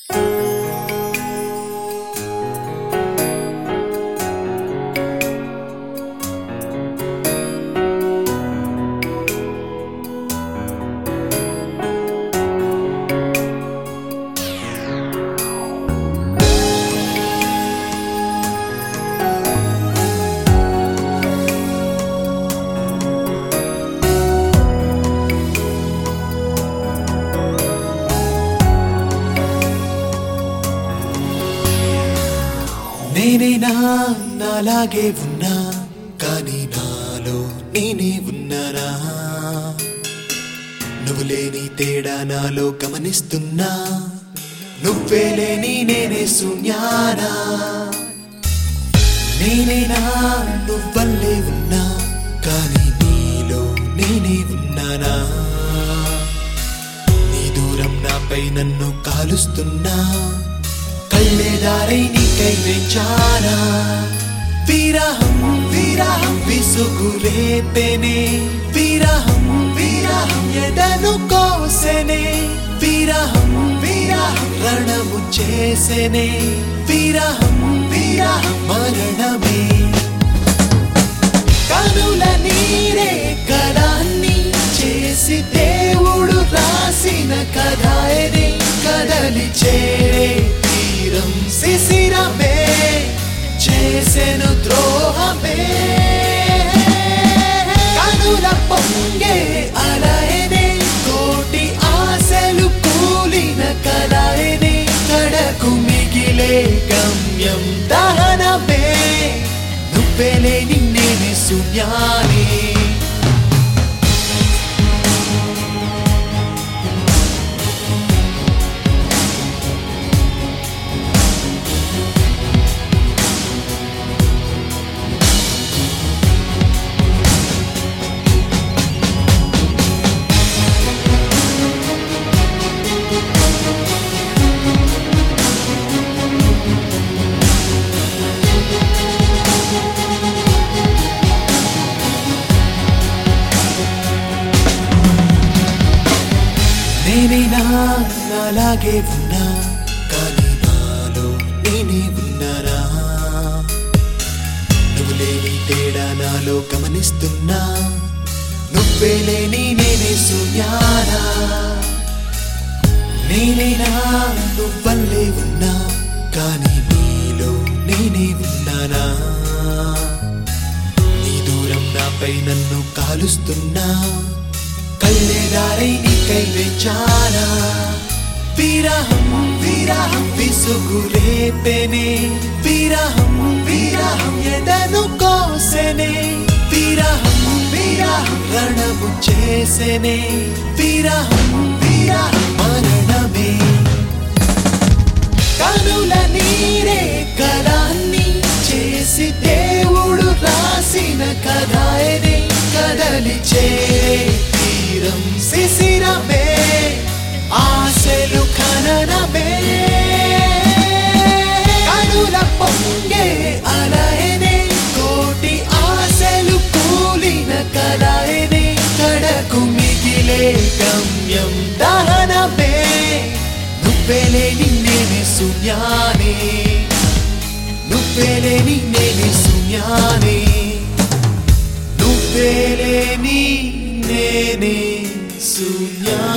నేనేనా నాలాగే ఉన్నా కానీ నాలో నేనే ఉన్నానా నువ్వు లేని తేడా నాలో గమనిస్తున్నా నువ్వే లేని నేనే శూన్యానా నేనేనా నువ్వల్లే ఉన్నా కానీ నీలో నేనే ఉన్నానా నీ దూరం నాపై నన్ను కాలుస్తున్నా కళ్ళేదారై నీకై వెంచానా విరహం విరహం విసుగులేపెనే విరహం విరహం ఎదను కోసెనే విరహం విరహం రణము చేసెనే విరహం విరహం మరణమే కనుల నీరే కళాన్ని చేసి దేవుడు రాసిన కథ ఇది కదలి చేరే తీరం శిశిరమే చేసెను ద్రోహమే కనుల పొంగే అలయనే కోటి ఆశలు కూలిన కళ ఇది కడకు మిగిలే గమ్యం దహనమే నువ్వేలే నిన్నేనే శూన్యానే నేనేనా నాలాగే ఉన్నా కానీ నాలో నేనే ఉన్నానా నువ్వు లేని తేడా నాలో గమనిస్తున్నా నువ్వే లేని నేనే శూన్యానా నేనేనా నువ్వల్లే ఉన్నా కానీ నీలో నేనే ఉన్నానా నీ దూరం నాపై నన్ను కాలుస్తున్నా కళ్ళేదారై నీకై వెంచానా విరహం విరహం విసుగులేపెనే విరహం విరహం ఎదను కోసెనే విరహం విరహం రణము చేసెనే విరహం విరహం మరణమే కనుల నీరే కళాన్ని చేసి దేవుడు రాసిన కథ ఇది కదలి చేరే తీరం శిశిరమే ఆశలు ఖననమే కనుల పొంగే అలయనే కోటి ఆశలు కూలిన కళ ఇది కడకు మిగిలే గమ్యం దహనమే నువ్వేలే నిన్నేనే శూన్యానే నువ్వేలే నిన్నేనే శూన్యానే నువ్వేలే నీ నేనే శూన్యానే